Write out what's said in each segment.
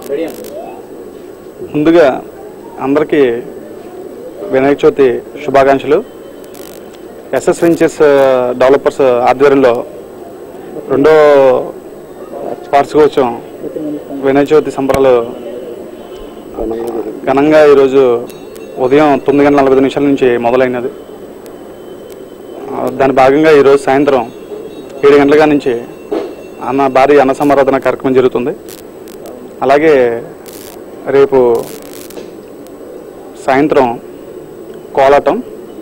ముందుగా అందరికీ వినాయక చవితి శుభాకాంక్షలు ఎస్ఎస్ వెంచర్స్ డెవలపర్స్ ఆధ్వర్యంలో రెండో వార్షికోత్సవం వినాయక చవితి సంబరాలు ఘనంగా ఈరోజు ఉదయం తొమ్మిది గంటల నలభై ఐదు నిమిషాల నుంచి మొదలైనది ఆ, దాని భాగంగా ఈరోజు సాయంత్రం ఏడు గంటల నుంచి అన్న భారీ అన్న సమారాధన కార్యక్రమం జరుగుతుంది అలాగే రేపు సాయంత్రం కోలాటం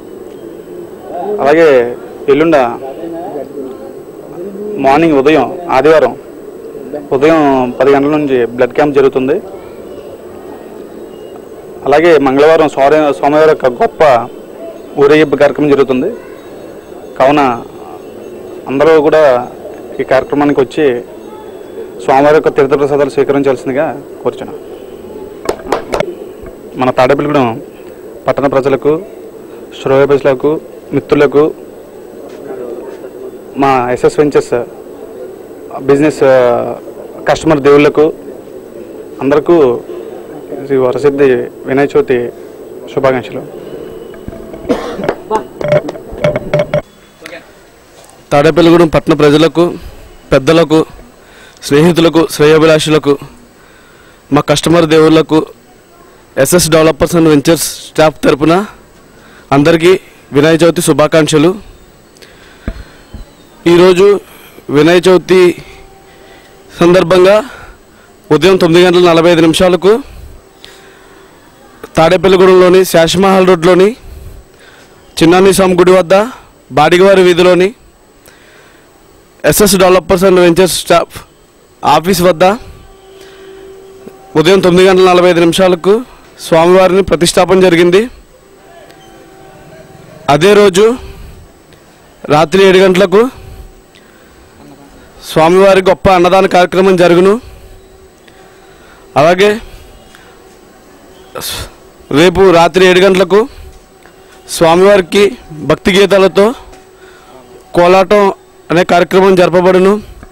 అలాగే ఎల్లుండ మార్నింగ్ ఉదయం ఆదివారం ఉదయం పది గంటల నుంచి బ్లడ్ క్యాంప్ జరుగుతుంది అలాగే మంగళవారం సోమ సోమవారం యొక్క గొప్ప ఊరేగింపు కార్యక్రమం జరుగుతుంది కావున అందరూ కూడా ఈ కార్యక్రమానికి వచ్చి స్వామివారి యొక్క తీర్థప్రసాదాలు స్వీకరించాల్సిందిగా కోరుచున్నాను మన తాడేపల్లిగూడెం పట్టణ ప్రజలకు శ్రోయబులకు మిత్రులకు మా ఎస్ఎస్ వెంచర్స్ బిజినెస్ ఆ, కస్టమర్ దేవుళ్లకు అందరికీ శ్రీ వరసిద్ధి వినాయక చవితి శుభాకాంక్షలు తాడేపల్లిగూడెం పట్టణ ప్రజలకు పెద్దలకు స్నేహితులకు శ్రేయోభిలాషులకు మా కస్టమర్ దేవుళ్లకు SS developers and ventures staff తరపున అందరికీ వినాయక చవితి శుభాకాంక్షలు ఈరోజు వినాయక చవితి సందర్భంగా ఉదయం తొమ్మిది గంటల నలభై ఐదు నిమిషాలకు తాడేపల్లిగూడెంలోని శాషమహల్ రోడ్లోని చిన్నాని స్వామి గుడి వద్ద బాడిగవారి వీధిలోని SS developers and ventures staff office వద్ద ఉదయం తొమ్మిది గంటల నలభై ఐదు నిమిషాలకు స్వామివారిని ప్రతిష్టాపన జరిగింది అదే రోజు రాత్రి ఏడు గంటలకు స్వామివారి గొప్ప అన్నదాన కార్యక్రమం జరుగును అలాగే స్- రేపు రాత్రి ఏడు గంటలకు స్వామివారికి భక్తి గీతాలతో కోలాటం అనే కార్యక్రమం జరపబడును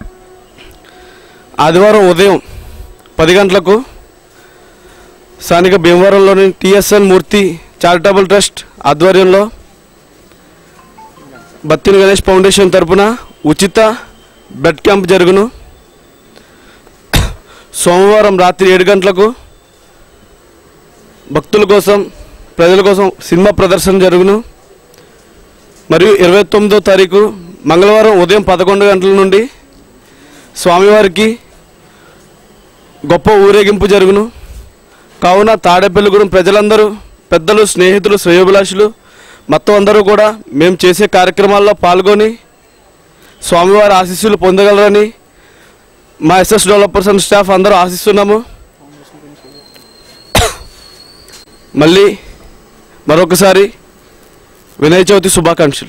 ఆదివారం ఉదయం పది గంటలకు స్థానిక భీమవరంలోని టిఎస్ఎన్ మూర్తి చారిటబుల్ ట్రస్ట్ ఆధ్వర్యంలో బత్తిని గణేష్ ఫౌండేషన్ తరపున ఉచిత బ్లడ్ క్యాంప్ జరుగును సోమవారం రాత్రి ఏడు గంటలకు భక్తుల కోసం ప్రజల కోసం సినిమా ప్రదర్శన జరుగును మరియు ఇరవై తొమ్మిదో తారీఖు మంగళవారం ఉదయం పదకొండు గంటల నుండి స్వామివారికి గొప్ప ఊరేగింపు జరుగును కావున తాడేపల్లిగూడెం ప్రజలందరూ పెద్దలు స్నేహితులు శ్రేయోభిలాషులు మొత్తం అందరూ కూడా మేము చేసే కార్యక్రమాల్లో పాల్గొని స్వామివారి ఆశీస్సులు పొందగలరని మా ఎస్ఎస్ డెవలపర్స్ అండ్ స్టాఫ్ అందరూ ఆశిస్తున్నాము మళ్ళీ మరొకసారి వినాయక చవితి శుభాకాంక్షలు